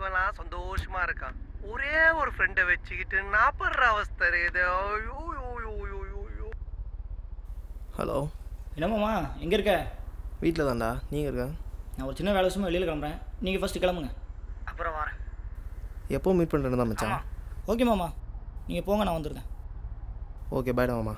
மத்தவங்கலாம் சந்தோஷமா இருக்கான் ஒரே ஒரு ஃப்ரெண்டை வச்சுக்கிட்டு நாப்படுற அவஸ்தை இது ஐயோ ஐயோ, ஐயோ, ஐயோ, ஐயோ, ஐயோ. ஹலோ என்னம்மாம்மா எங்கே இருக்க வீட்டில் தான்டா நீங்கள் இருக்க நான் ஒரு சின்ன வேலை விஷயமா வெளியில் கிளம்புறேன் நீங்கள் ஃபஸ்ட்டு கிளம்புங்க அப்புறம் வரேன் எப்போ மீட் பண்ணுறேன்னு தான் மச்சான் ஓகே மாமா நீங்கள் போங்க நான் வந்துருக்கேன் ஓகே பாய்டா மாமா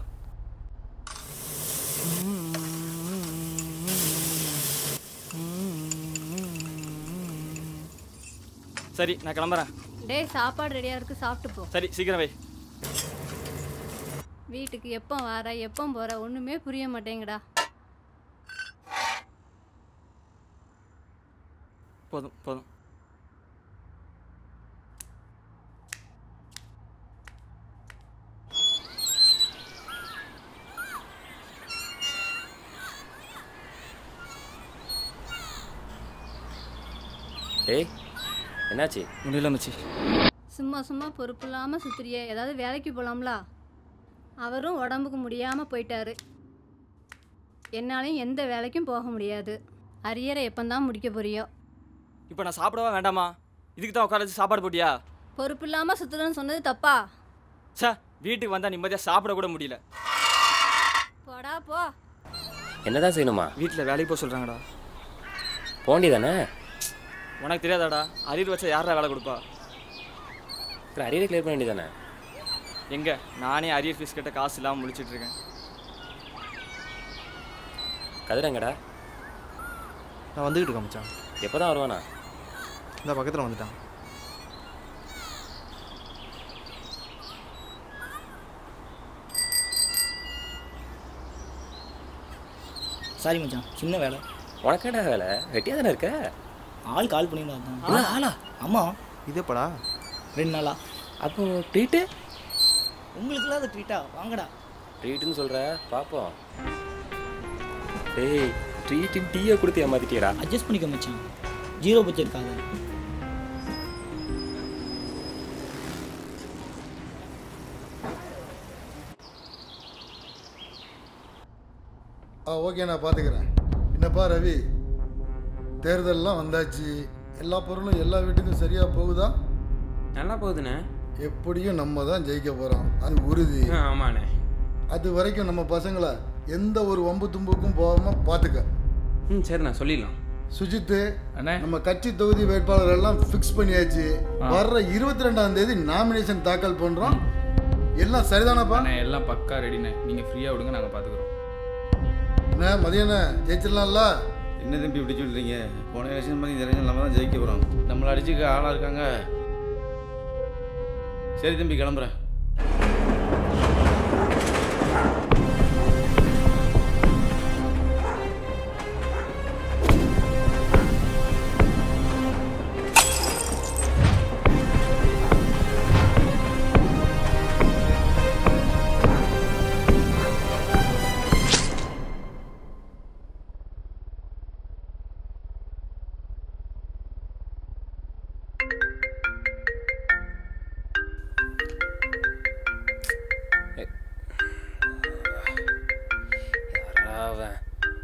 சரி நான் கிளம்புறேன் டேய் சாப்பாடு ரெடியாக இருக்கு சாப்பிட்டு போ சரி சீக்கிரம் வை வீட்டுக்கு எப்போ வர எப்போ போகிற ஒன்றுமே புரிய மாட்டேங்கடா போதும் போதும் டேய் என்னாச்சு முடியல மச்சி சும்மா சும்மா பொறுப்பு இல்லாமல் சுத்துறியே ஏதாவது வேலைக்கு போகலாம்ல அவரும் உடம்புக்கு முடியாமல் போயிட்டாரு என்னாலையும் எந்த வேலைக்கும் போக முடியாது அரியரை எப்போந்தான் முடிக்க போறியோ இப்போ நான் சாப்பிடவா வேண்டாமா இதுக்கு தான் உட்கார வச்சு சாப்பாடு போட்டியா பொறுப்பு இல்லாமல் சுற்றுறேன்னு சொன்னது தப்பா சே வீட்டுக்கு வந்தால் நிம்மதியாக சாப்பிட கூட முடியல போடா போ என்னதான் செய்யணுமா வீட்டில் வேலைக்கு போக சொல்கிறாங்கடா போண்டி தானே உனக்கு தெரியாதாடா அரியர் வச்சா யாரா வேலை கொடுப்பா அரியரை கிளியர் பண்ண வேண்டியதானே எங்கே நானே அரியர் ஃபீஸ் கிட்ட காசு இல்லாமல் முடிச்சிட்டு இருக்கேன் கதிரங்கடா நான் வந்துக்கிட்டு இருக்கேன் மச்சான் எப்போ தான் வருவானா இந்த பக்கத்தில் வந்துட்டான் சாரி மச்சான் சின்ன வேலை உனக்கு என்ன வேலை வெட்டியாக தானே இருக்க ஆள் கால் பண்ணியிருந்தா என்ன தான் ஆளா ஆமாம் இது எப்படா ரெண்டு நாளா அப்போ ட்ரீட்டு உங்களுக்குலாம் அது ட்ரீட்டா வாங்கடா ட்ரீட்டுன்னு சொல்கிற பார்ப்போம் டேய் ட்ரீட்டுன்னு டீயை கொடுத்து ஏமாத்திட்டியடா அட்ஜஸ்ட் பண்ணிக்க மச்சான் ஜீரோ பட்ஜெட் காது ஆ ஓகே நான் பார்த்துக்கிறேன் என்னப்பா ரவி தேர்தல்லாம் வந்தாச்சு எல்லா பொருளும் எல்லா வீட்டுக்கும் சரியாக போகுதா நல்லா போகுதுண்ணே எப்படியும் நம்ம தான் ஜெயிக்க போகிறோம் அது உறுதி ஆ, ஆமாண்ணே அது வரைக்கும் நம்ம பசங்களை எந்த ஒரு வம்பு தும்புக்கும் போகாமல் பார்த்துக்க ம் சரிண்ணா சொல்லிடலாம் சுஜித்து அண்ணே. நம்ம கட்சி தொகுதி வேட்பாளர் எல்லாம் ஃபிக்ஸ் பண்ணியாச்சு வர்ற இருபத்தி ரெண்டாம் தேதி நாமினேஷன் தாக்கல் பண்ணுறோம் எல்லாம் சரிதானப்பா அண்ணே எல்லாம் பக்கா ரெடிண்ணே நீங்கள் ஃப்ரீயாக விடுங்க நாங்கள் பார்த்துக்குறோம் என்ன மதியானே ஜெயிச்சிடலாம்ல என்ன தம்பி இப்படி சொல்கிறீங்க போன எலெக்ஷன் பண்ணி இந்த எலெக்ஷன் நம்ம தான் ஜெயிக்க போகிறோம் நம்மளை அடிச்சுக்க ஆளாக இருக்காங்க சரி தம்பி கிளம்புறேன் யாரா அவன்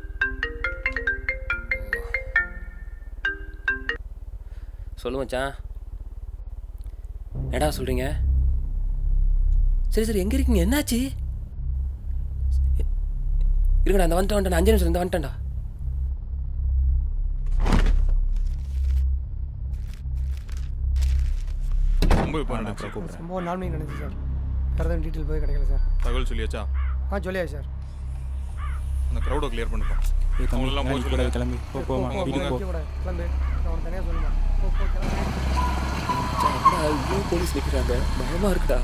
சொல்லு மச்சான் என்னடா சொல்கிறீங்க சரி சரி எங்கே இருக்கீங்க என்னாச்சு இருக்கடா அந்த வந்துட்டேன் வந்துட்டேன் அஞ்சு நிமிஷம் இந்த வந்துட்டேன்டா ரொம்ப இப்போ சம்பவம் நாலு மணிக்கு நடந்துச்சு சார் வேறு எதுவும் டீட்டெயில் போய் கிடைக்கல சார் தகவல் சொல்லியாச்சா ஆ சொல்லியா சார் அந்த க்ரௌடை கிளியர் பண்ணிப்போம் அவங்களெல்லாம் போக சொல்லுங்க கிளம்பி போ போமா போங்க, வீட்டுக்கு போ போங்க. கிளம்பு நான் உனக்கு தனியாக சொல்லுமா போ போ கிளம்பு ஐயோ போலீஸ் நிற்கிறாங்க பயமாக இருக்குடா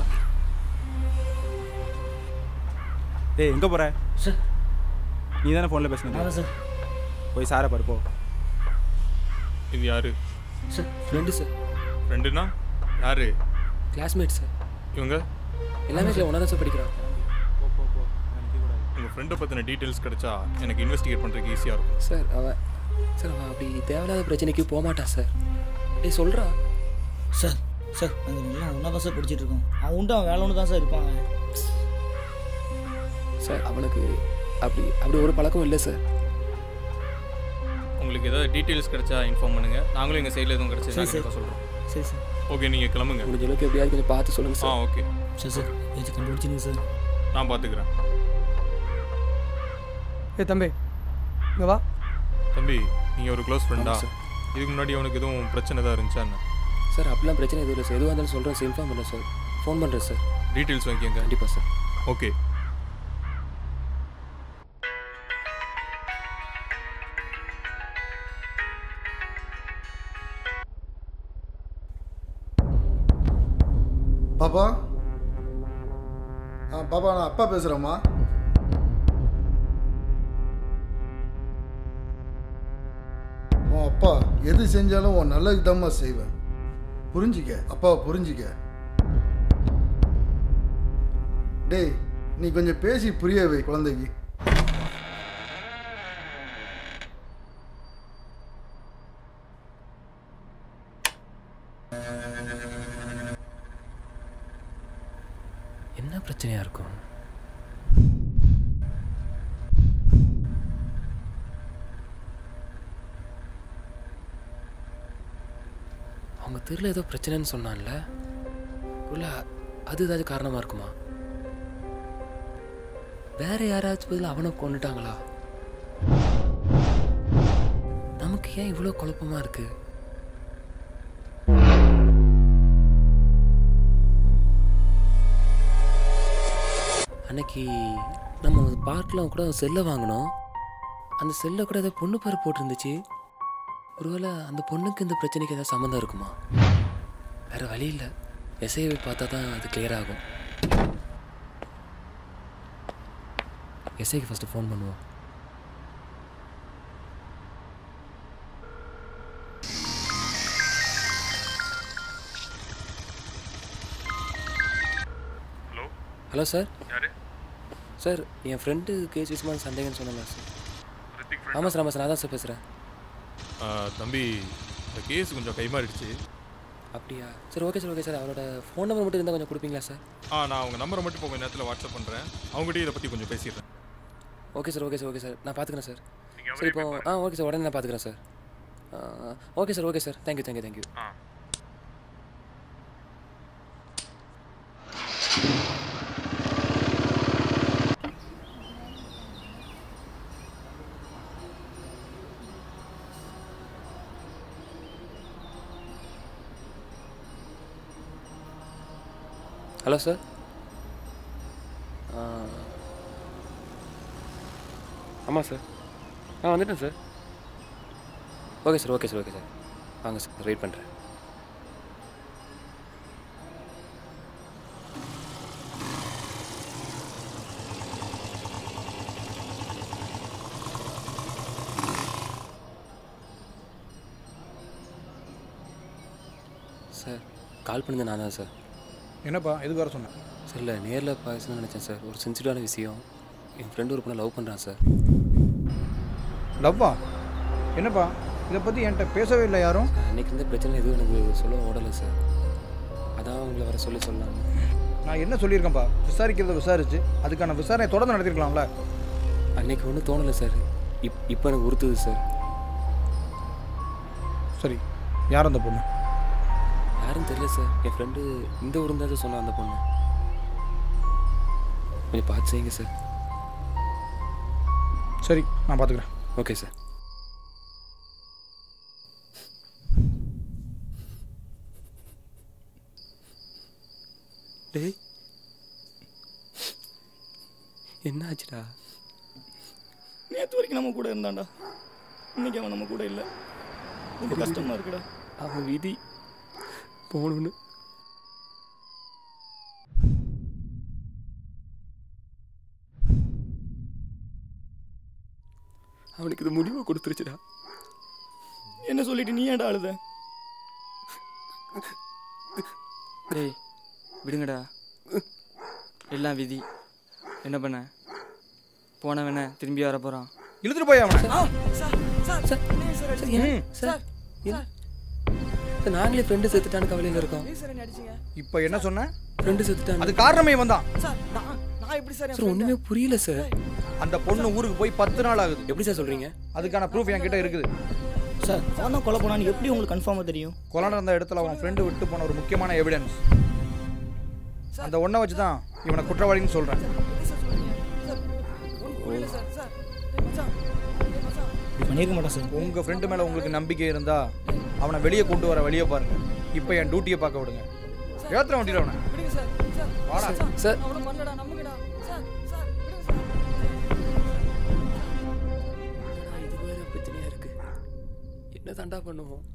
டேய் எங்கே போகிற சார் நீ தானே ஃபோனில் நான் பேசுனது தான் சார் போய் சாரை பாரு போ இது யாரு சார் ஃப்ரெண்டு சார் ஃப்ரெண்டுனா யாரு கிளாஸ்மேட் சார் இவங்க எல்லாமே இல்லை ஒன்றா சார் படிக்கிறான் போ போ போ உங்கள் ஃப்ரெண்டை பற்றின டீட்டெயில்ஸ் கிடைச்சா எனக்கு இன்வெஸ்டிகேட் பண்ணுறதுக்கு ஈஸியாக இருக்கும் சார் அவன் சார் அவன் அப்படி தேவையில்லாத பிரச்சனைக்கு போக மாட்டான் சார் டேய் சொல்கிறா சார் சார் நாங்கள் எல்லாம் ஒன்றா தான் சார் படிச்சுட்டு இருக்கோம் அவன் உண்டு அவன் வேலை ஒன்று தான் சார் இருப்பாங்க சார் அவனுக்கு அப்படி அப்படி ஒரு பழக்கம் இல்லை சார் உங்களுக்கு ஏதாவது டீட்டெயில்ஸ் கிடைச்சா இன்ஃபார்ம் பண்ணுங்க நாங்களும் எங்கள் சைடில் எதுவும் கிடைச்சா சரி, சரி. கண்டிப்பாக சொல்கிறோம் சரி சார் ஓகே நீங்கள் கிளம்புங்க முடிஞ்ச அளவுக்கு எப்படியாவது கொஞ்சம் பார்த்து சொல்லுங்கள் ஆ சார் ஓகே சார் சார் ஏதாச்சும் கண்டுபிடிச்சிங்க சார் நான் பார்த்துக்கிறேன் ஏ தம்பி இங்கே வா தம்பி நீங்கள் ஒரு க்ளோஸ் ஃப்ரெண்டா ஆமாம் சார். இதுக்கு முன்னாடி அவனுக்கு எதுவும் பிரச்சனை தான் இருந்துச்சா என்ன சார் அப்படிலாம் பிரச்சனை எதுவும் இல்லை சார் எதுவாக இருந்தாலும் சொல்கிறேன் சார் இன்ஃபார்ம் பண்ணுறேன் சார் ஃபோன் பண்ணுறேன் சார் டீட்டெயில்ஸ் வாங்கிக்கங்க கண்டிப்பாக சார் ஓகே பாப்பா ஆ பாப்பா நான் அப்பா பேசுகிறேம்மா உன் அப்பா எது செஞ்சாலும் உன் நல்லதுக்கு தான்மா செய்வேன் புரிஞ்சிக்க அப்பாவை புரிஞ்சிக்க டேய் நீ கொஞ்சம் பேசி புரிய வை குழந்தைக்கு என்ன பிரச்சனையாக இருக்கும் அவங்க தெருல ஏதோ பிரச்சனைன்னு சொன்னான்ல உள்ள அது ஏதாவது காரணமாக இருக்குமா வேற யாராச்சும் பதில் அவனை கொண்டுட்டாங்களா நமக்கு ஏன் இவ்வளோ குழப்பமா இருக்கு அன்னைக்கு நம்ம பார்க்கில் கூட செல்லை வாங்கினோம் அந்த செல்லை கூட ஏதோ பொண்ணு பேர் போட்டிருந்துச்சு ஒருவேளை அந்த பொண்ணுக்கு இந்த பிரச்சனைக்கு ஏதாவது சம்மந்தம் இருக்குமா வேற வழி இல்லை எஸ்ஐவை பார்த்தா தான் அது கிளியர் ஆகும் எஸ்ஐக்கு ஃபஸ்ட்டு ஃபோன் பண்ணுவோம் ஹலோ ஹலோ சார் யாரு சார் என் ஃப்ரெண்டு கேஸ் விஷயமா சந்தேகம்னு சொன்னாங்க சார் ரித்திக் ஆமாம் சார் ஆமாம் சார் நான் தான் சார் பேசுகிறேன் தம்பி இந்த கேஸ் கொஞ்சம் கைமாறிடுச்சு அப்படியா சரி ஓகே சார் ஓகே சார் அவரோட ஃபோன் நம்பர் மட்டும் இருந்தால் கொஞ்சம் கொடுப்பீங்களா சார் ஆ நான் அவங்க நம்பரை மட்டும் இப்போ கொஞ்ச நேரத்தில் வாட்ஸ்அப் பண்ணுறேன் அவங்ககிட்டயும் இதை பற்றி கொஞ்சம் பேசிடுறேன் okay sir okay sir okay sir நான் பார்த்துக்கிறேன் சார் நீங்க சரி இப்போ ஆ ஓகே சார் உடனே நான் பார்த்துக்கிறேன் sir okay sir okay sir thank you thank you thank you ஆ ஹலோ சார் ஆமாம் சார் ஆ வந்துட்டேன் sir okay sir okay sir okay sir வாங்க சார் வெயிட் பண்ணுறேன் சார் கால் பண்ணது நான் தான் சார் என்னப்பா எதுக்கு வர சொன்னேன் சார் இல்லை நேரில் பேசணும்னு நினச்சேன் சார் ஒரு சென்சிட்டிவான விஷயம் என் ஃப்ரெண்டு ஒரு பொண்ணை லவ் பண்ணுறான் சார் லவ்வா என்னப்பா இதை பற்றி என்கிட்ட பேசவே இல்லை யாரும் அன்னைக்கு இருந்த பிரச்சனை எதுவும் எனக்கு சொல்ல ஓடலை சார் அதான் உங்களை வர சொல்லி சொல்லலாம் நான் என்ன சொல்லியிருக்கேன்ப்பா விசாரிக்கிறத விசாரிச்சு அதுக்கான விசாரணை தொடர்ந்து நடத்திருக்கலாம்ல அன்னைக்கு ஒன்றும் தோணலை சார் இப் இப்போ எனக்கு உறுத்துது சார் சரி யார் அந்த பொண்ணு யாரும் தெரியல சார் என் ஃப்ரெண்டு இந்த ஊர் தான் சொன்னான் அந்த பொண்ணு கொஞ்சம் பார்த்து செய்யுங்க சார் சரி நான் பார்த்துக்கிறேன் ஓகே சார் டேய் என்ன ஆச்சுடா நேற்று வரைக்கும் நம்ம கூட இருந்தான்டா இன்னைக்கு அவன் நம்ம கூட இல்லை ரொம்ப கஷ்டமா இருக்குடா அவன் விதி போகணுன்னு அவனுக்கு இது முடிவை கொடுத்துருச்சுடா என்ன சொல்லிட்டு நீ ஏன்டா அழுத டேய் விடுங்கடா எல்லாம் விதி என்ன பண்ண போனவன திரும்பி வர போகிறான் இழுத்துட்டு போய் அவனை சார் சார் என்ன சார் என்ன சார் நாங்களே ஃப்ரெண்டு செத்துட்டான்னு கவலையில் இருக்கோம் இப்போ என்ன சொன்ன ஃப்ரெண்டு செத்துட்டான் அது காரணமே வந்தான் நான் எப்படி சார் சார் ஒன்றுமே புரியல சார் அந்த பொண்ணு ஊருக்கு போய் பத்து நாள் ஆகுது எப்படி சார் சொல்கிறீங்க அதுக்கான ப்ரூஃப் என்கிட்ட இருக்குது சார் அவன் தான் கொலை பண்ணான்னு எப்படி உங்களுக்கு கன்ஃபார்மாக தெரியும் கொலை நடந்த இடத்துல அவன் ஃப்ரெண்டு விட்டு போன ஒரு முக்கியமான எவிடன்ஸ் அந்த ஒன்றை வச்சு தான் இவனை குற்றவாளின்னு சொல்கிறேன் இப்படி பண்ணியிருக்க மாட்டான் சார் உங்கள் ஃப்ரெண்டு மேலே உங்களுக்கு நம்பிக்கை இருந்தால் அவனை வெளியே கொண்டு வர வெளியே பாருங்க இப்போ என் டியூட்டியை பார்க்க விடுங்க ஏத்துற வண்டியில் அவனை வாடா சார் இது வேற பிரச்சனையா இருக்கு என்ன தாண்டா பண்ணுவோம்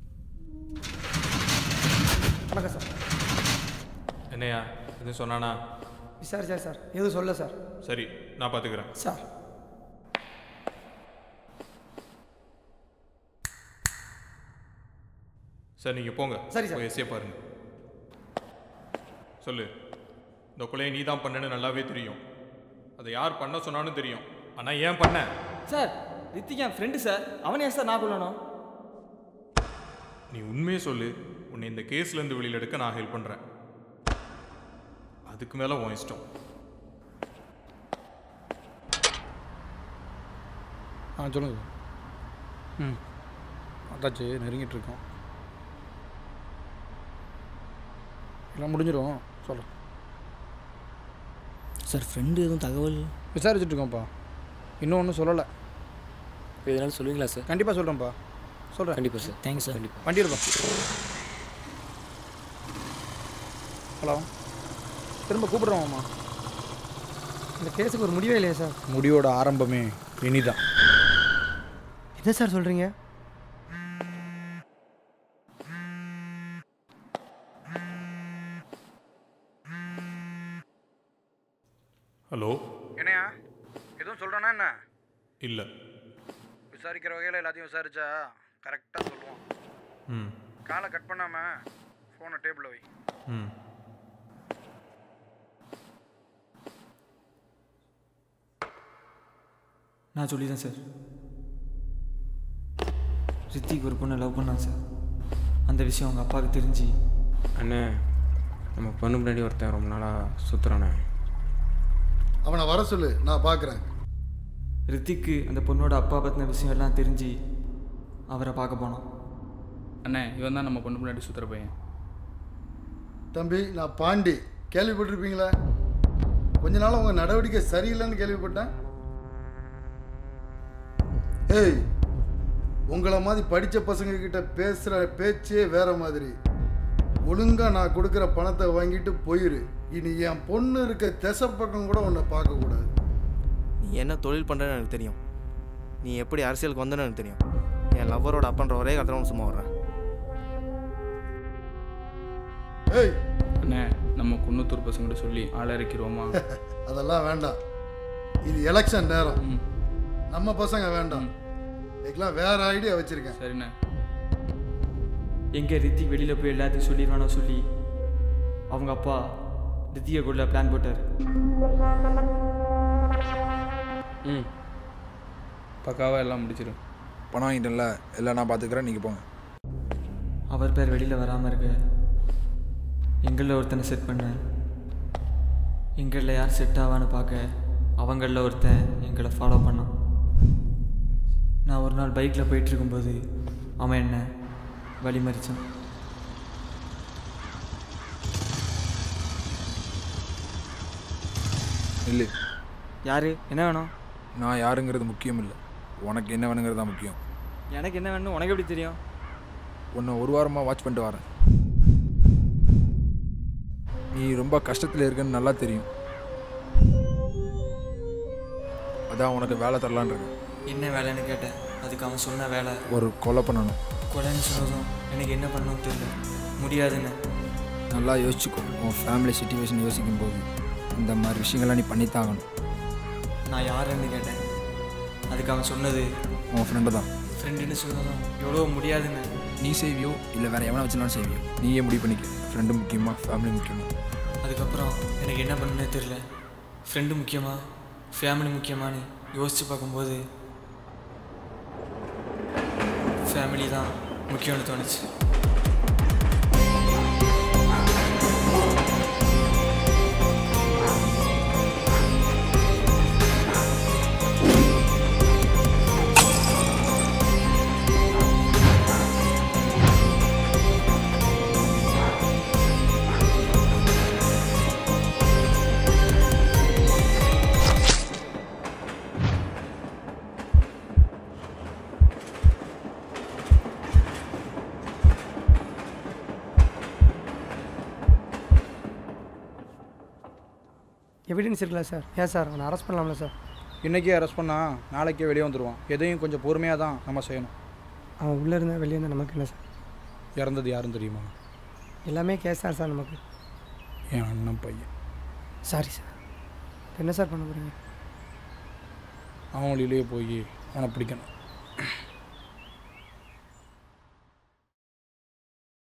வணக்கம் சார் என்னையா எதுவும் சொன்னானா விசாரிச்சா சார் எதுவும் சொல்ல சார் சரி நான் பார்த்துக்கிறேன் சார் சார் நீங்கள் போங்க சரி, சார். போய் எஸ்ஏ பாருங்க சொல்லு இந்த கொலையை நீ தான் பண்ணேன்னு நல்லாவே தெரியும் அதை யார் பண்ண சொன்னாலும் தெரியும் ஆனால் ஏன் பண்ண சார் ரித்திக் என் ஃப்ரெண்டு சார் அவனே ஏன் சார் நான் கொள்ளணும் நீ உண்மையை சொல்லு உன்னை இந்த கேஸ்லேருந்து வெளியில் எடுக்க நான் ஹெல்ப் பண்ணுறேன் அதுக்கு மேலே உன் இஷ்டம் ஆ சொல்லுங்கள் ம் அதாச்சு நெருங்கிட்டு இருக்கோம் எல்லாம் முடிஞ்சிடும் சொல்கிறேன் சார் ஃப்ரெண்டு எதுவும் தகவல் விசாரிச்சுட்டு இருக்கோம்ப்பா இன்னும் ஒன்றும் சொல்லலை இப்போ எதனால சொல்லுவீங்களா சார் கண்டிப்பாக சொல்கிறேன்ப்பா சொல்கிறேன் கண்டிப்பாக சார் தேங்க்ஸ் சார் கண்டிப்பாக வண்டி இருப்பா ஹலோ திரும்ப கூப்பிடுறோம்மா இந்த கேஸுக்கு ஒரு முடிவே இல்லையா சார் முடிவோட ஆரம்பமே இனிதான் என்ன சார் சொல்கிறீங்க ஹலோ என்னையா எதுவும் சொல்கிறேன்னா என்ன இல்லை விசாரிக்கிற வகையில் எல்லாத்தையும் விசாரிச்சா கரெக்டாக சொல்லுவோம் ம் காலை கட் பண்ணாமல் ஃபோனை டேபிளில் வை ம் நான் சொல்லிடுறேன் சார் ரித்திக் ஒரு பொண்ணை லவ் பண்ணான் சார் அந்த விஷயம் அவங்க அப்பாவுக்கு தெரிஞ்சு அண்ணே நம்ம பொண்ணு முன்னாடி ஒருத்தன் ரொம்ப நாளாக சுற்றுறானே அவனை வர சொல்லு நான் பார்க்குறேன் ரித்திக்கு அந்த பொண்ணோட அப்பா பற்றின விஷயம் எல்லாம் தெரிஞ்சு அவரை பார்க்க போனோம் அண்ணே இவன் தான் நம்ம பொண்ணு முன்னாடி சுற்றுற பையன் தம்பி நான் பாண்டி கேள்விப்பட்டிருப்பீங்களா கொஞ்ச நாள் உங்கள் நடவடிக்கை சரியில்லைன்னு கேள்விப்பட்டேன் ஏய் உங்களை மாதிரி படித்த பசங்க கிட்ட பேசுகிற பேச்சே வேற மாதிரி ஒழுங்காக நான் கொடுக்குற பணத்தை வாங்கிட்டு போயிரு இனி என் பொண்ணு இருக்க திசை பக்கம் கூட உன்னை பார்க்கக்கூடாது நீ என்ன தொழில் பண்ணுறேன்னு எனக்கு தெரியும் நீ எப்படி அரசியலுக்கு வந்தேன்னு எனக்கு தெரியும் என் லவ்வரோட அப்பன்ற ஒரே கட்டணம் சும்மா வர்றேன் ஏய் அண்ணே நம்ம குன்னத்தூர் பசங்கிட்ட சொல்லி ஆள இறக்கிடுவோமா அதெல்லாம் வேண்டாம் இது எலெக்ஷன் நேரம் நம்ம பசங்க வேண்டாம் இதுக்கெல்லாம் வேற ஐடியா வச்சிருக்கேன் சரிண்ணே எங்கே ரித்திக் வெளியில் போய் எல்லாத்தையும் சொல்லிடுவானோ சொல்லி அவங்க அப்பா ரித்திகை கொள்ள பிளான் போட்டார் ம் பக்காவாக எல்லாம் முடிச்சிடும் பணம் வாங்கிட்டேன்ல எல்லாம் நான் பார்த்துக்கிறேன் நீங்கள் போங்க அவர் பேர் வெளியில் வராமல் இருக்க எங்களில் ஒருத்தனை செட் பண்ணேன் எங்களில் யார் செட் ஆவான்னு பார்க்க அவங்களில் ஒருத்தன் எங்களை ஃபாலோ பண்ணான் நான் ஒரு நாள் பைக்கில் போயிட்டு இருக்கும்போது அவன் என்ன வழி மறிச்சான் இல்லை யார் என்ன வேணும் நான் யாருங்கிறது முக்கியம் இல்லை உனக்கு என்ன வேணுங்கிறது தான் முக்கியம் எனக்கு என்ன வேணும் உனக்கு எப்படி தெரியும் உன்னை ஒரு வாரமாக வாட்ச் பண்ணிட்டு வரேன் நீ ரொம்ப கஷ்டத்தில் இருக்கன்னு நல்லா தெரியும் அதான் உனக்கு வேலை தரலான்னு இருக்கேன் என்ன வேலைன்னு கேட்டேன் அதுக்கு அவன் சொன்ன வேலை ஒரு கொலை பண்ணணும் கொலைன்னு சொன்னதும் எனக்கு என்ன பண்ணணும்னு தெரியல முடியாதுன்னு நல்லா யோசிச்சுக்கோ உன் ஃபேமிலி சுச்சுவேஷன் யோசிக்கும் போது இந்த மாதிரி விஷயங்கள்லாம் நீ பண்ணித்தாகணும் நான் யாருன்னு கேட்டேன் அதுக்கு அவன் சொன்னது உன் ஃப்ரெண்டு தான் ஃப்ரெண்டுன்னு சொன்னதும் எவ்வளோ முடியாதுன்னு நீ செய்வியோ இல்லை வேற எவனை வச்சுனாலும் செய்வியோ நீயே முடிவு பண்ணிக்க ஃப்ரெண்டு முக்கியமா ஃபேமிலி முக்கியமா அதுக்கப்புறம் எனக்கு என்ன பண்ணுனே தெரில ஃப்ரெண்டு முக்கியமா ஃபேமிலி முக்கியமான்னு யோசித்து பார்க்கும்போது ஃபேமிலி தான் முக்கியம்னு தோணுச்சு எவிடன்ஸ் இருக்குல்ல சார் ஏன் சார் அவனை அரெஸ்ட் பண்ணலாம்ல சார் இன்றைக்கே அரெஸ்ட் பண்ணால் நாளைக்கே வெளியே வந்துடுவான் எதையும் கொஞ்சம் பொறுமையாக தான் நம்ம செய்யணும் அவன் உள்ளே இருந்தால் வெளியே இருந்தால் நமக்கு என்ன சார் இறந்தது யாரும் தெரியுமா எல்லாமே கேஸ் தான் சார் நமக்கு என் அண்ணன் பையன் சாரி சார் இப்போ என்ன சார் பண்ண போகிறீங்க அவன் வழியிலேயே போய் அவனை பிடிக்கணும்